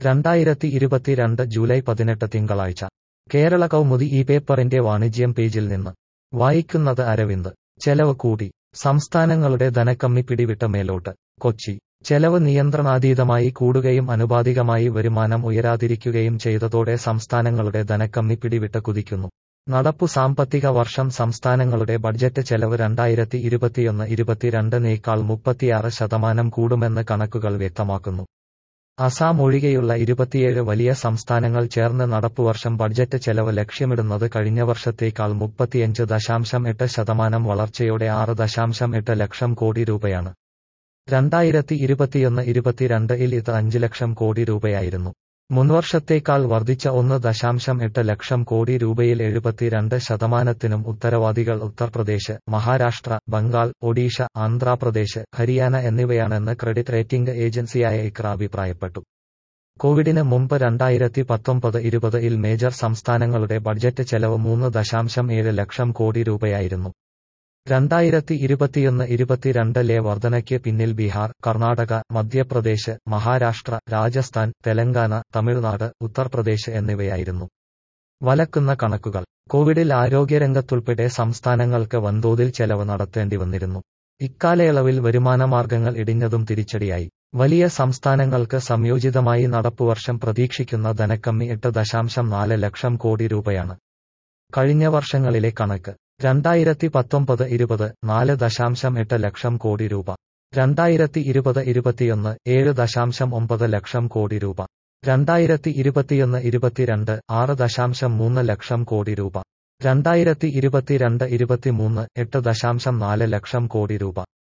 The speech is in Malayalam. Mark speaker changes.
Speaker 1: രണ്ടായിരത്തി ഇരുപത്തിരണ്ട് ജൂലൈ പതിനെട്ട് തിങ്കളാഴ്ച കേരള കൗമുദി ഈ പേപ്പറിന്റെ വാണിജ്യം പേജിൽ നിന്ന് വായിക്കുന്നത് അരവിന്ദ് ചെലവ് കൂടി സംസ്ഥാനങ്ങളുടെ ധനക്കമ്മി പിടിവിട്ട മേലോട്ട് കൊച്ചി ചെലവ് നിയന്ത്രണാതീതമായി കൂടുകയും അനുപാതികമായി വരുമാനം ഉയരാതിരിക്കുകയും ചെയ്തതോടെ സംസ്ഥാനങ്ങളുടെ ധനക്കമ്മി പിടിവിട്ട് കുതിക്കുന്നു നടപ്പു സാമ്പത്തിക വർഷം സംസ്ഥാനങ്ങളുടെ ബഡ്ജറ്റ് ചെലവ് രണ്ടായിരത്തി ഇരുപത്തിയൊന്ന് ഇരുപത്തിരണ്ടിനേക്കാൾ മുപ്പത്തിയാറ് ശതമാനം കൂടുമെന്ന് കണക്കുകൾ വ്യക്തമാക്കുന്നു അസാം ഒഴികെയുള്ള ഇരുപത്തിയേഴ് വലിയ സംസ്ഥാനങ്ങൾ ചേർന്ന് നടപ്പുവർഷം ബഡ്ജറ്റ് ചെലവ് ലക്ഷ്യമിടുന്നത് കഴിഞ്ഞ വർഷത്തേക്കാൾ മുപ്പത്തിയഞ്ച് ദശാംശം എട്ട് ശതമാനം വളർച്ചയോടെ ആറ് ദശാംശം എട്ട് ലക്ഷം കോടി രൂപയാണ് രണ്ടായിരത്തി ഇരുപത്തിയൊന്ന് ഇരുപത്തിരണ്ടിൽ ഇത് അഞ്ച് ലക്ഷം കോടി രൂപയായിരുന്നു മുൻവർഷത്തേക്കാൾ വർദ്ധിച്ച ഒന്ന് ദശാംശം എട്ട് ലക്ഷം കോടി രൂപയിൽ എഴുപത്തിരണ്ട് ശതമാനത്തിനും ഉത്തരവാദികൾ ഉത്തർപ്രദേശ് മഹാരാഷ്ട്ര ബംഗാൾ ഒഡീഷ ആന്ധ്രാപ്രദേശ് ഹരിയാന എന്നിവയാണെന്ന് ക്രെഡിറ്റ് റേറ്റിംഗ് ഏജൻസിയായ ഇക്ര അഭിപ്രായപ്പെട്ടു കോവിഡിന് മുമ്പ് രണ്ടായിരത്തി പത്തൊമ്പത് ഇരുപത് ഇൽ മേജർ സംസ്ഥാനങ്ങളുടെ ബഡ്ജറ്റ് ചെലവ് മൂന്ന് ദശാംശം ഏഴ് ലക്ഷം കോടി രൂപയായിരുന്നു രണ്ടായിരത്തി ഇരുപത്തിയൊന്ന് ഇരുപത്തിരണ്ടിലെ വർധനയ്ക്ക് പിന്നിൽ ബീഹാർ കർണാടക മധ്യപ്രദേശ് മഹാരാഷ്ട്ര രാജസ്ഥാൻ തെലങ്കാന തമിഴ്നാട് ഉത്തർപ്രദേശ് എന്നിവയായിരുന്നു വലക്കുന്ന കണക്കുകൾ കോവിഡിൽ ആരോഗ്യരംഗത്തുൾപ്പെടെ സംസ്ഥാനങ്ങൾക്ക് വൻതോതിൽ ചെലവ് നടത്തേണ്ടി വന്നിരുന്നു ഇക്കാലയളവിൽ വരുമാനമാർഗങ്ങൾ ഇടിഞ്ഞതും തിരിച്ചടിയായി വലിയ സംസ്ഥാനങ്ങൾക്ക് സംയോജിതമായി നടപ്പുവർഷം പ്രതീക്ഷിക്കുന്ന ധനക്കമ്മി എട്ട് ദശാംശം നാല് ലക്ഷം കോടി രൂപയാണ് കഴിഞ്ഞ വർഷങ്ങളിലെ കണക്ക് രണ്ടായിരത്തി പത്തൊമ്പത് ഇരുപത് നാല് ദശാംശം എട്ട് ലക്ഷം കോടി രൂപ രണ്ടായിരത്തി ഇരുപത് ഇരുപത്തിയൊന്ന് ഏഴ് ദശാംശം ഒമ്പത് ലക്ഷം കോടി രൂപ രണ്ടായിരത്തി ഇരുപത്തിയൊന്ന് ഇരുപത്തിരണ്ട് ആറ് ദശാംശം മൂന്ന് ലക്ഷം കോടി രൂപ രണ്ടായിരത്തി ഇരുപത്തിരണ്ട് ഇരുപത്തിമൂന്ന് എട്ട് ദശാംശം നാല് ലക്ഷം കോടി രൂപ